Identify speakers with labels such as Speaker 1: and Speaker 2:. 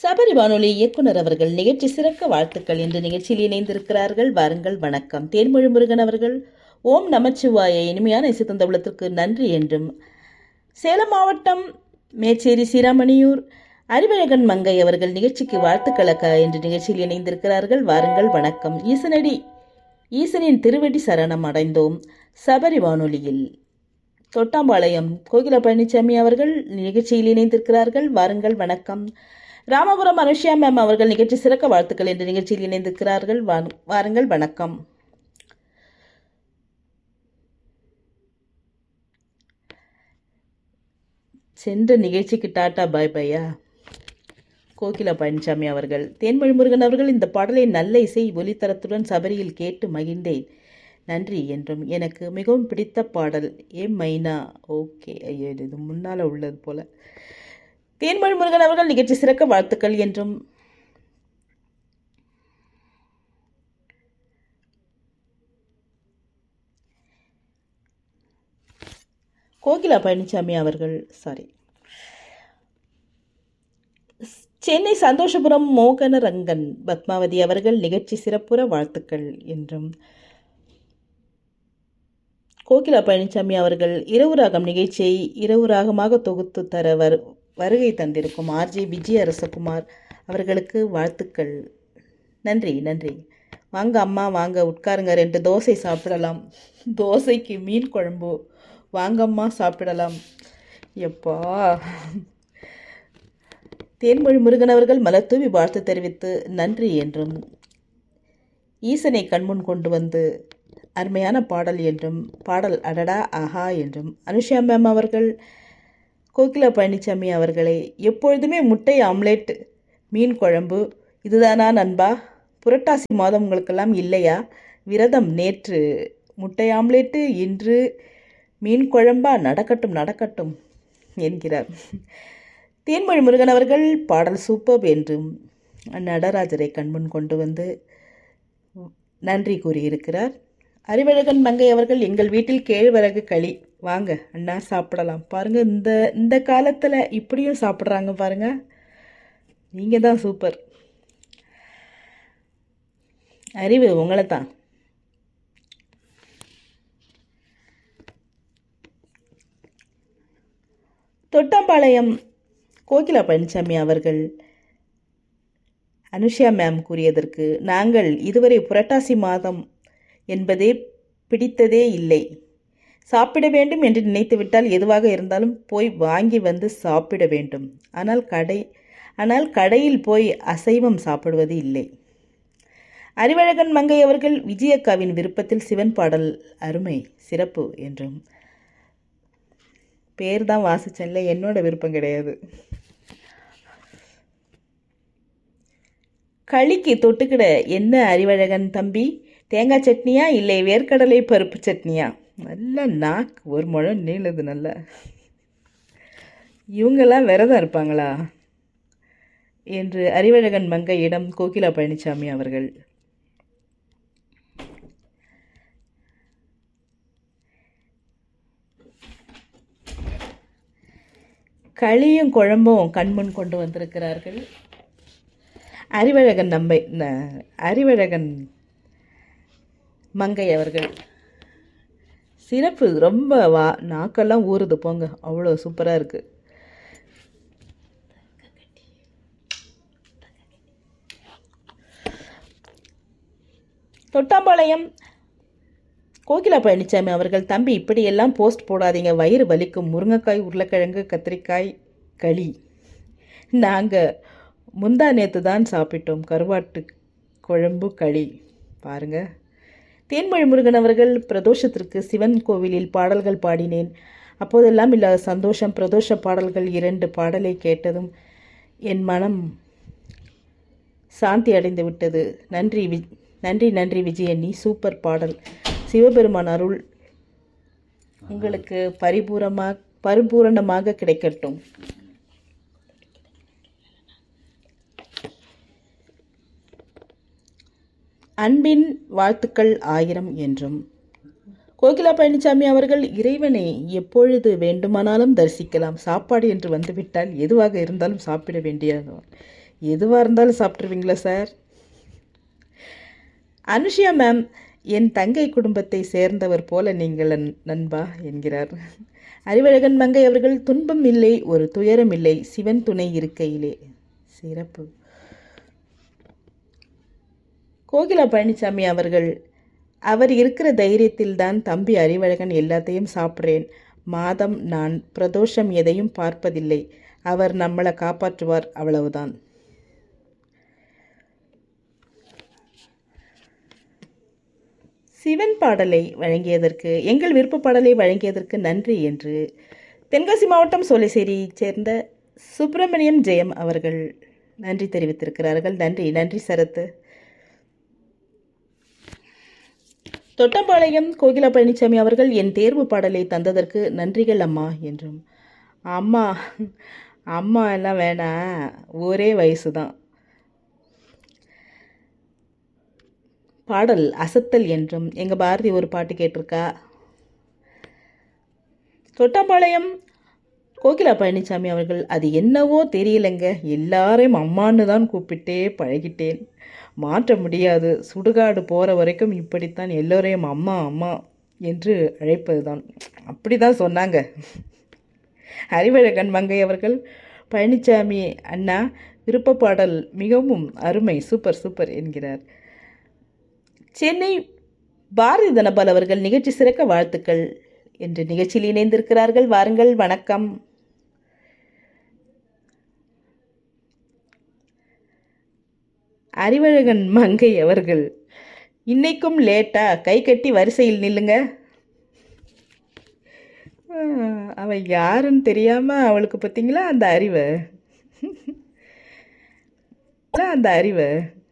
Speaker 1: சபரி வானொலி இயக்குனர் அவர்கள் நிகழ்ச்சி சிறக்க வாழ்த்துக்கள் என்ற நிகழ்ச்சியில் இணைந்திருக்கிறார்கள் வாருங்கள் வணக்கம் தேன்மொழி முருகன் அவர்கள் ஓம் நமச்சிவாய இனிமையான இசை தந்தவுளத்திற்கு நன்றி என்றும் சேலம் மாவட்டம் மேச்சேரி சீராமணியூர் அறிவழகன் மங்கை அவர்கள் நிகழ்ச்சிக்கு வாழ்த்துக்களக்க என்ற நிகழ்ச்சியில் இணைந்திருக்கிறார்கள் வாருங்கள் வணக்கம் ஈசனடி ஈசனின் திருவடி சரணம் அடைந்தோம் சபரி வானொலியில் தொட்டாம்பாளையம் கோகிலா பழனிசாமி அவர்கள் நிகழ்ச்சியில் இணைந்திருக்கிறார்கள் வாருங்கள் வணக்கம் ராமபுரம் அனுஷ்யா மேம் அவர்கள் நிகழ்ச்சி சிறக்க வாழ்த்துக்கள் என்ற நிகழ்ச்சியில் இணைந்திருக்கிறார்கள் வா- வாருங்கள் வணக்கம் சென்ற நிகழ்ச்சிக்கு டாட்டா பாய் பையா கோகிலா பழனிசாமி அவர்கள் தேன்மொழி முருகன் அவர்கள் இந்த பாடலை நல்ல இசை ஒலித்தரத்துடன் சபரியில் கேட்டு மகிழ்ந்தேன் நன்றி என்றும் எனக்கு மிகவும் பிடித்த பாடல் ஏ மைனா ஓகே ஐயோ இது முன்னால் உள்ளது போல தேன்மொழி முருகன் அவர்கள் நிகழ்ச்சி சிறக்க வாழ்த்துக்கள் என்றும் கோகிலா பழனிசாமி அவர்கள் சாரி சென்னை சந்தோஷபுரம் மோகன ரங்கன் பத்மாவதி அவர்கள் நிகழ்ச்சி சிறப்புற வாழ்த்துக்கள் என்றும் கோகிலா பழனிசாமி அவர்கள் இரவு ராகம் நிகழ்ச்சியை இரவு ராகமாக தொகுத்து தர வரு வருகை தந்திருக்கும் ஆர்ஜே விஜய அரசகுமார் அவர்களுக்கு வாழ்த்துக்கள் நன்றி நன்றி வாங்க அம்மா வாங்க உட்காருங்க ரெண்டு தோசை சாப்பிடலாம் தோசைக்கு மீன் குழம்பு வாங்கம்மா சாப்பிடலாம் எப்பா தேன்மொழி முருகன் அவர்கள் மலர்தூவி வாழ்த்து தெரிவித்து நன்றி என்றும் ஈசனை கண்முன் கொண்டு வந்து அருமையான பாடல் என்றும் பாடல் அடடா ஆஹா என்றும் அனுஷா மேம் அவர்கள் கோகிலா பழனிசாமி அவர்களை எப்பொழுதுமே முட்டை ஆம்லேட் மீன் குழம்பு இதுதானா நண்பா புரட்டாசி மாதம் உங்களுக்கெல்லாம் இல்லையா விரதம் நேற்று முட்டை ஆம்லேட்டு இன்று மீன் குழம்பா நடக்கட்டும் நடக்கட்டும் என்கிறார் தேன்மொழி முருகன் அவர்கள் பாடல் சூப்பர் என்றும் நடராஜரை கண்முன் கொண்டு வந்து நன்றி கூறியிருக்கிறார் அறிவழகன் மங்கை அவர்கள் எங்கள் வீட்டில் கேழ்வரகு களி வாங்க அண்ணா சாப்பிடலாம் பாருங்க இந்த இந்த காலத்தில் இப்படியும் சாப்பிட்றாங்க பாருங்க நீங்கள் தான் சூப்பர் அறிவு உங்களை தான் தொட்டாம்பாளையம் கோகிலா பழனிசாமி அவர்கள் அனுஷா மேம் கூறியதற்கு நாங்கள் இதுவரை புரட்டாசி மாதம் என்பதே பிடித்ததே இல்லை சாப்பிட வேண்டும் என்று நினைத்துவிட்டால் எதுவாக இருந்தாலும் போய் வாங்கி வந்து சாப்பிட வேண்டும் ஆனால் கடை ஆனால் கடையில் போய் அசைவம் சாப்பிடுவது இல்லை அறிவழகன் மங்கை அவர்கள் விஜயக்காவின் விருப்பத்தில் சிவன் பாடல் அருமை சிறப்பு என்றும் பேர் தான் வாசிச்சேன்ல என்னோட விருப்பம் கிடையாது களிக்கு தொட்டுக்கிட என்ன அறிவழகன் தம்பி தேங்காய் சட்னியா இல்லை வேர்க்கடலை பருப்பு சட்னியா நல்ல நாக்கு ஒரு முழம் நீளுது நல்லா இவங்கெல்லாம் விரதம் இருப்பாங்களா என்று அறிவழகன் மங்கையிடம் கோகிலா பழனிசாமி அவர்கள் களியும் குழம்பும் கண்முன் கொண்டு வந்திருக்கிறார்கள் அறிவழகன் நம்பை ந- அறிவழகன் மங்கை அவர்கள் சிறப்பு ரொம்ப வா நாக்கெல்லாம் ஊறுது போங்க அவ்வளோ சூப்பராக இருக்குது தொட்டாம்பாளையம் கோகிலா பழனிசாமி அவர்கள் தம்பி இப்படியெல்லாம் போஸ்ட் போடாதீங்க வயிறு வலிக்கும் முருங்கைக்காய் உருளைக்கிழங்கு கத்திரிக்காய் களி நாங்கள் முந்தா நேற்று தான் சாப்பிட்டோம் கருவாட்டு குழம்பு களி பாருங்க தேன்மொழி முருகன் அவர்கள் பிரதோஷத்திற்கு சிவன் கோவிலில் பாடல்கள் பாடினேன் அப்போதெல்லாம் இல்லாத சந்தோஷம் பிரதோஷ பாடல்கள் இரண்டு பாடலை கேட்டதும் என் மனம் சாந்தி அடைந்து விட்டது நன்றி வி நன்றி நன்றி விஜயண்ணி சூப்பர் பாடல் சிவபெருமான் அருள் உங்களுக்கு பரிபூரமாக பரிபூரணமாக கிடைக்கட்டும் அன்பின் வாழ்த்துக்கள் ஆயிரம் என்றும் கோகிலா பழனிசாமி அவர்கள் இறைவனை எப்பொழுது வேண்டுமானாலும் தரிசிக்கலாம் சாப்பாடு என்று வந்துவிட்டால் எதுவாக இருந்தாலும் சாப்பிட வேண்டியது எதுவாக இருந்தாலும் சாப்பிட்ருவீங்களா சார் அனுஷியா மேம் என் தங்கை குடும்பத்தை சேர்ந்தவர் போல நீங்கள் நண்- நண்பா என்கிறார் அறிவழகன் மங்கை அவர்கள் துன்பம் இல்லை ஒரு துயரம் இல்லை சிவன் துணை இருக்கையிலே சிறப்பு கோகிலா பழனிசாமி அவர்கள் அவர் இருக்கிற தைரியத்தில் தான் தம்பி அறிவழகன் எல்லாத்தையும் சாப்பிட்றேன் மாதம் நான் பிரதோஷம் எதையும் பார்ப்பதில்லை அவர் நம்மளை காப்பாற்றுவார் அவ்வளவுதான் சிவன் பாடலை வழங்கியதற்கு எங்கள் விருப்ப பாடலை வழங்கியதற்கு நன்றி என்று தென்காசி மாவட்டம் சோலைசேரியைச் சேர்ந்த சுப்பிரமணியம் ஜெயம் அவர்கள் நன்றி தெரிவித்திருக்கிறார்கள் நன்றி நன்றி சரத்து தொட்டம்பாளையம் கோகிலா பழனிசாமி அவர்கள் என் தேர்வு பாடலை தந்ததற்கு நன்றிகள் அம்மா என்றும் அம்மா அம்மா எல்லாம் வேணாம் ஒரே வயசு தான் பாடல் அசத்தல் என்றும் எங்கள் பாரதி ஒரு பாட்டு கேட்டிருக்கா தொட்டாம்பாளையம் கோகிலா பழனிசாமி அவர்கள் அது என்னவோ தெரியலைங்க எல்லாரையும் அம்மான்னு தான் கூப்பிட்டே பழகிட்டேன் மாற்ற முடியாது சுடுகாடு போகிற வரைக்கும் இப்படித்தான் எல்லோரையும் அம்மா அம்மா என்று அழைப்பது தான் அப்படி தான் சொன்னாங்க அறிவழகன் மங்கை அவர்கள் பழனிசாமி அண்ணா விருப்ப பாடல் மிகவும் அருமை சூப்பர் சூப்பர் என்கிறார் சென்னை பாரதி தனபால் அவர்கள் நிகழ்ச்சி சிறக்க வாழ்த்துக்கள் என்று நிகழ்ச்சியில் இணைந்திருக்கிறார்கள் வாருங்கள் வணக்கம் அறிவழகன் மங்கை அவர்கள் இன்னைக்கும் லேட்டா கை கட்டி வரிசையில் நில்லுங்க ஆ, அவ யாருன்னு தெரியாம அவளுக்கு பார்த்தீங்களா அந்த அறிவை அந்த அறிவை